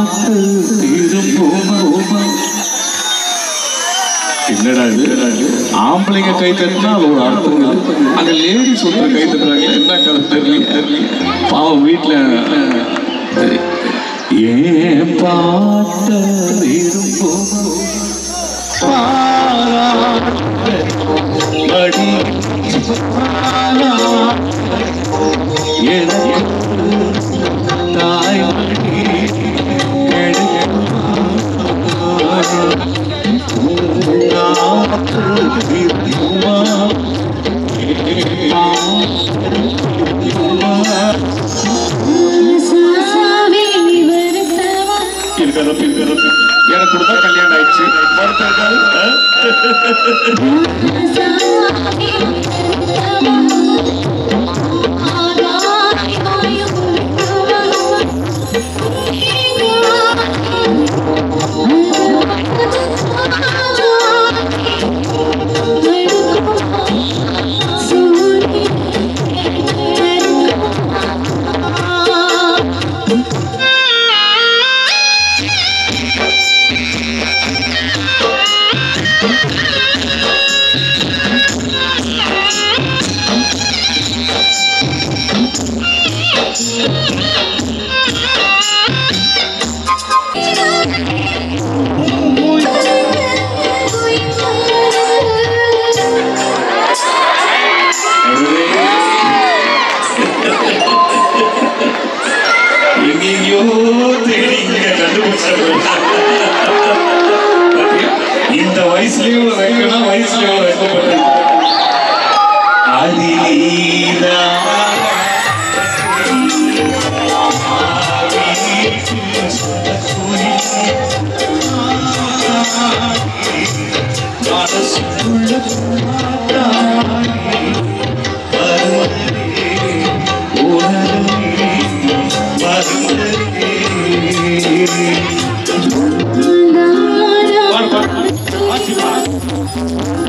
பாட்டு திரும்புமா என்னடா இது ஆம்பளைங்க கை தட்டினா அது ஒரு அர்த்தம் இருக்கு. அந்த லேடி சொல்ற கை தட்டுறாங்க என்ன கதை தெரியல தெரியல பாவம் வீட்டுல சரி. ஏன் பாட்ட விரும்புமா பாராட்ட அடி பாராட்ட எனக்கு தாய்மடி எனக்கு கொடுத்தா கல்யாணம் ஆயிடுச்சு ஒருத்தர்கள், ஆ? எங்கெங்கயோ தேடி இங்க கண்டுபிடிச்சாரு. இந்த வயசுலயும் இவ்வளவு வைக்கணும் வயசுலயும் இவ்வளவு வைக்கப்பட்டது அதிலீதா மனசுக்குள்ள பாட்டாடி வருவதே உணர்வே வருவதே பாடு பாடு வாசி பாடு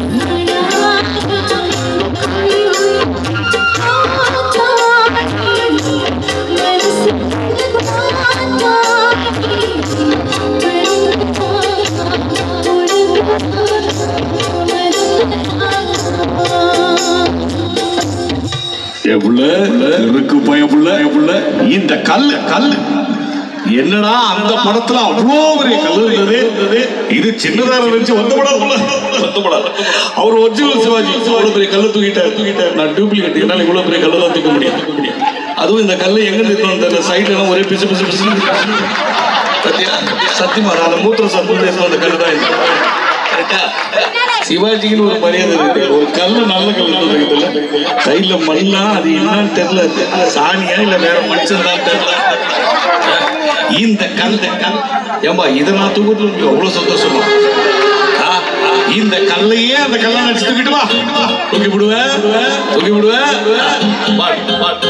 என் புள்ள இருக்கு பையன் புள்ள என் புள்ள இந்த கல்லு கல்லு என்னடா அந்த படத்துல அவ்வளோ பெரிய கல்லு இருந்தது இது சின்னதா இருந்துச்சு வந்த படம் புள்ள வந்த படம் அவர் ஒரிஜினல் சிவாஜி அவ்வளவு பெரிய கல்லு தூக்கிட்டார் தூக்கிட்டார் நான் டூப்ளிகேட் என்னால இவ்வளவு பெரிய கல்லு தான் தூக்க முடியும் தூக்க முடியும் அதுவும் இந்த கல்லு எங்க நிறுத்தணும் அந்த சைடுல எல்லாம் ஒரே பிசு பிசு பிசு சத்தியா சத்தியமா நான் அந்த மூத்திர சத்து அந்த கல்லு தான் இது. கரெக்டா? சிவாஜிக்குன்னு ஒரு மரியாதை இருக்கு ஒரு கல்லு நல்ல கல்லு இருக்குதுல்ல சைட்ல மண்ணா அது என்னன்னு தெரியல சாணியா இல்ல வேற மனுஷன் தான் தெரியல இந்த கல் கல் ஏம்பா இதை நான் தூக்கத்துல இருக்கு அவ்வளவு சந்தோஷமா ஆ, ஆ, இந்த கல்லையே அந்த கல்லை நடிச்சு தூக்கிட்டு வா தூக்கி விடுவேன் தூக்கி விடுவேன் பாட்டு பாட்டு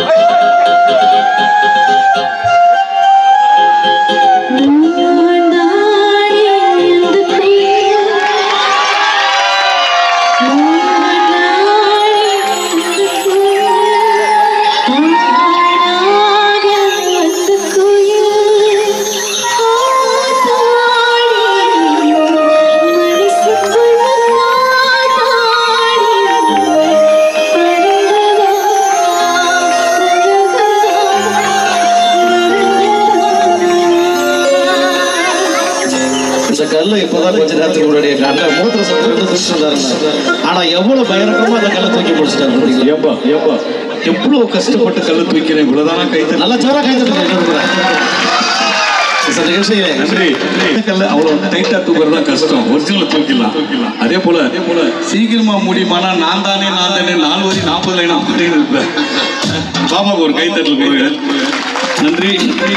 இந்த கல்லை இப்பதான் கொஞ்ச நேரத்துக்கு முன்னாடி எங்க அண்ணன் மூத்திர சத்து வந்து தூக்கிட்டு ஆனா எவ்வளவு பயங்கரமா அந்த கல்லை தூக்கி முடிச்சிட்டாங்க பாத்தீங்களா? ஏப்பா ஏப்பா எவ்வளவு கஷ்டப்பட்டு கல்லு தூக்கிறேன் இவ்வளவுதானா கை தட்டு நல்லா ஜோரா கை தட்டுங்க இந்த நிகழ்ச்சியிலே நன்றி இந்த கல்ல அவ்வளவு டைட்டா தூக்குறது தான் கஷ்டம் ஒரிஜினல் தூக்கிடலாம் அதே போல அதே போல சீக்கிரமா முடியுமானா நான் தானே நான் தானே நாலு வரி நாற்பது லைனா அப்படின்னு இருப்பேன் பாபாவுக்கு ஒரு கை தட்டல் கொடுங்க நன்றி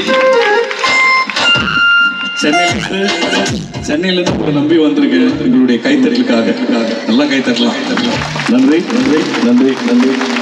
சென்னையிலிருந்து சென்னையிலிருந்து உங்களை நம்பி வந்திருக்கேன் உங்களுடைய கைத்தட்டலுக்காக நல்லா கைத்தட்டலாம் நன்றி நன்றி நன்றி நன்றி